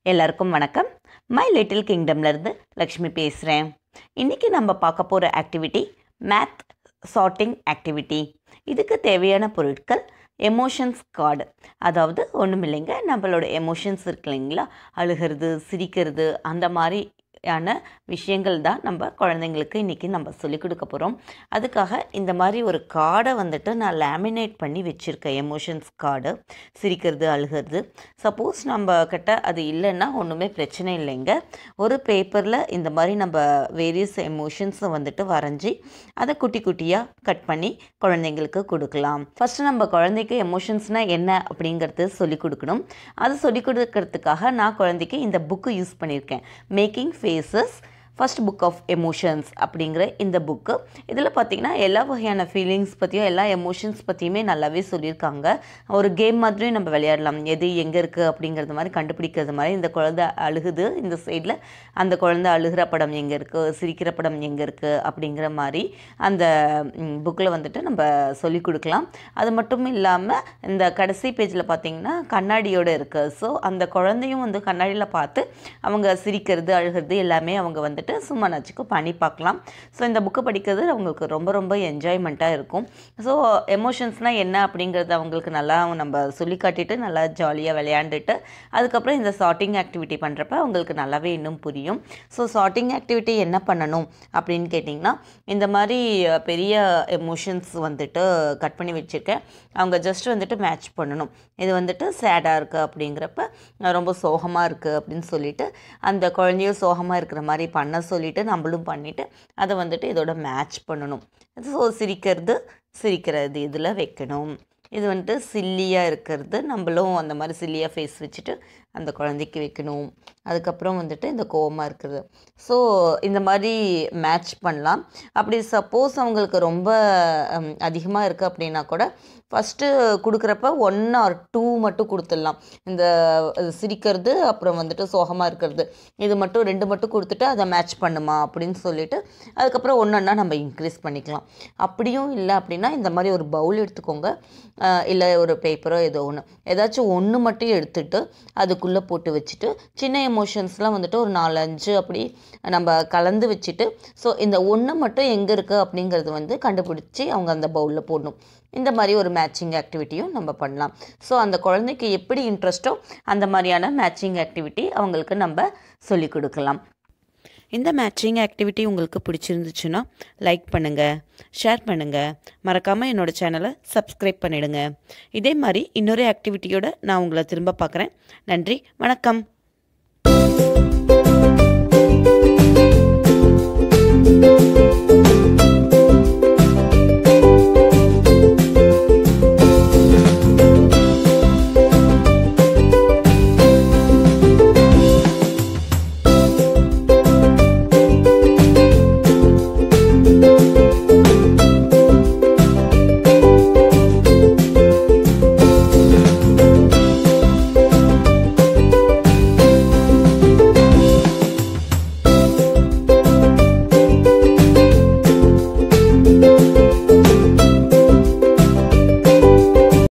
எல்லாருக்கும் வணக்கம் my little கிங்டம்லேருந்து Lakshmi பேசுகிறேன் இன்றைக்கி நம்ம பார்க்க போகிற ஆக்டிவிட்டி மேத் சார்ட்டிங் ஆக்டிவிட்டி இதுக்கு தேவையான பொருட்கள் எமோஷன்ஸ் கார்டு அதாவது ஒன்றும் இல்லைங்க நம்மளோட எமோஷன்ஸ் இருக்கு இல்லைங்களா அழுகிறது சிரிக்கிறது அந்த மாதிரியான விஷயங்கள் தான் நம்ம குழந்தைங்களுக்கு இன்றைக்கி நம்ம சொல்லிக் கொடுக்க போகிறோம் அதுக்காக இந்த மாதிரி ஒரு கார்டை வந்துட்டு நான் லேமினேட் பண்ணி வச்சுருக்கேன் எமோஷன்ஸ் கார்டு சிரிக்கிறது அழுகிறது சப்போஸ் நம்ம கிட்ட அது இல்லைன்னா ஒன்றுமே பிரச்சனை இல்லைங்க ஒரு பேப்பரில் இந்த மாதிரி நம்ம வேரியஸ் எமோஷன்ஸை வந்துட்டு வரைஞ்சி அதை குட்டி குட்டியாக கட் பண்ணி குழந்தைங்களுக்கு கொடுக்கலாம் ஃபஸ்ட்டு நம்ம குழந்தைக்கு எமோஷன்ஸ்னால் என்ன அப்படிங்கிறது சொல்லிக் கொடுக்கணும் அது சொல்லிக் கொடுக்கறதுக்காக நான் குழந்தைக்கு இந்த புக்கு யூஸ் பண்ணியிருக்கேன் making faces first book of emotions அப்படிங்கிற இந்த புக்கு இதில் பார்த்திங்கன்னா எல்லா வகையான ஃபீலிங்ஸ் பற்றியும் எல்லா எமோஷன்ஸ் பற்றியுமே நல்லாவே சொல்லியிருக்காங்க ஒரு கேம் மாதிரியும் நம்ம விளையாடலாம் எது எங்கே இருக்குது அப்படிங்கிறது மாதிரி கண்டுபிடிக்கிறது மாதிரி இந்த குழந்தை அழுகுது இந்த சைடில் அந்த குழந்தை அழுகிற படம் எங்கே இருக்குது சிரிக்கிற படம் எங்கே இருக்குது அப்படிங்கிற மாதிரி அந்த புக்கில் வந்துட்டு நம்ம சொல்லிக் கொடுக்கலாம் அது மட்டும் இல்லாமல் இந்த கடைசி பேஜில் பார்த்திங்கன்னா கண்ணாடியோடு இருக்குது ஸோ அந்த குழந்தையும் வந்து கண்ணாடியில் பார்த்து அவங்க சிரிக்கிறது அழுகிறது எல்லாமே அவங்க வந்துட்டு சும்மா நச்சுக்கு பண்ணி பார்க்கலாம் ஸோ இந்த புக்கு படிக்கிறது அவங்களுக்கு ரொம்ப ரொம்ப என்ஜாய்மெண்ட்டாக இருக்கும் ஸோ எமோஷன்ஸ்னால் என்ன அப்படிங்கிறது அவங்களுக்கு நல்லா நம்ம சொல்லி காட்டிட்டு நல்லா ஜாலியாக விளையாண்டுட்டு அதுக்கப்புறம் இந்த சார்ட்டிங் ஆக்டிவிட்டி பண்ணுறப்ப அவங்களுக்கு நல்லாவே இன்னும் புரியும் ஸோ சார்ட்டிங் ஆக்டிவிட்டி என்ன பண்ணணும் அப்படின்னு கேட்டிங்கன்னா இந்த மாதிரி பெரிய எமோஷன்ஸ் வந்துட்டு கட் பண்ணி வச்சுருக்கேன் அவங்க ஜஸ்ட் வந்துட்டு மேட்ச் பண்ணணும் இது வந்துட்டு சேடாக இருக்குது அப்படிங்கிறப்ப ரொம்ப சோகமாக இருக்குது அப்படின்னு சொல்லிட்டு அந்த குழந்தையும் சோகமாக இருக்கிற மாதிரி பண்ண சொல்லிவிட்டு நம்மளும் பண்ணிவிட்டு அதை வந்துட்டு இதோட மேட்ச் பண்ணணும் ஸோ சிரிக்கிறது சிரிக்கிறது இதில் வைக்கணும் இது வந்துட்டு சில்லியாக இருக்கிறது நம்மளும் அந்த மாதிரி சில்லியாக ஃபேஸ் வச்சுட்டு அந்த குழந்தைக்கு வைக்கணும் அதுக்கப்புறம் வந்துட்டு இந்த கோவமாக இருக்கிறது ஸோ இந்த மாதிரி மேட்ச் பண்ணலாம் அப்படி சப்போஸ் அவங்களுக்கு ரொம்ப அதிகமாக இருக்குது அப்படின்னா கூட ஃபஸ்ட்டு கொடுக்குறப்ப ஒன் ஆர் டூ மட்டும் கொடுத்துடலாம் இந்த சிரிக்கிறது அப்புறம் வந்துட்டு சோகமாக இருக்கிறது இது மட்டும் ரெண்டு மட்டும் கொடுத்துட்டு அதை மேட்ச் பண்ணுமா அப்படின்னு சொல்லிட்டு அதுக்கப்புறம் ஒன்று ஒன்றா நம்ம இன்க்ரீஸ் பண்ணிக்கலாம் அப்படியும் இல்லை அப்படின்னா இந்த மாதிரி ஒரு பவுல் எடுத்துக்கோங்க இல்லை ஒரு பேப்பரோ ஏதோ ஒன்று ஏதாச்சும் ஒன்று மட்டும் எடுத்துட்டு அதுக்குள்ளே போட்டு வச்சுட்டு சின்ன எமோஷன்ஸ்லாம் வந்துட்டு ஒரு நாலஞ்சு அப்படி நம்ம கலந்து வச்சுட்டு ஸோ இந்த ஒன்று மட்டும் எங்கே இருக்குது அப்படிங்கிறது வந்து கண்டுபிடிச்சி அவங்க அந்த பவுலில் போடணும் இந்த மாதிரி ஒரு மேட்சிங் ஆக்டிவிட்டியும் நம்ம பண்ணலாம் ஸோ அந்த குழந்தைக்கு எப்படி இன்ட்ரெஸ்ட்டோ அந்த மாதிரியான மேட்சிங் ஆக்டிவிட்டி அவங்களுக்கு நம்ம சொல்லிக் கொடுக்கலாம் இந்த மேட்சிங் ஆக்டிவிட்டி உங்களுக்கு பிடிச்சிருந்துச்சுன்னா லைக் பண்ணுங்கள் ஷேர் பண்ணுங்கள் மறக்காமல் என்னோடய சேனலை சப்ஸ்கிரைப் பண்ணிடுங்க இதே மாதிரி இன்னொரு ஆக்டிவிட்டியோட நான் உங்களை திரும்ப பார்க்குறேன் நன்றி வணக்கம்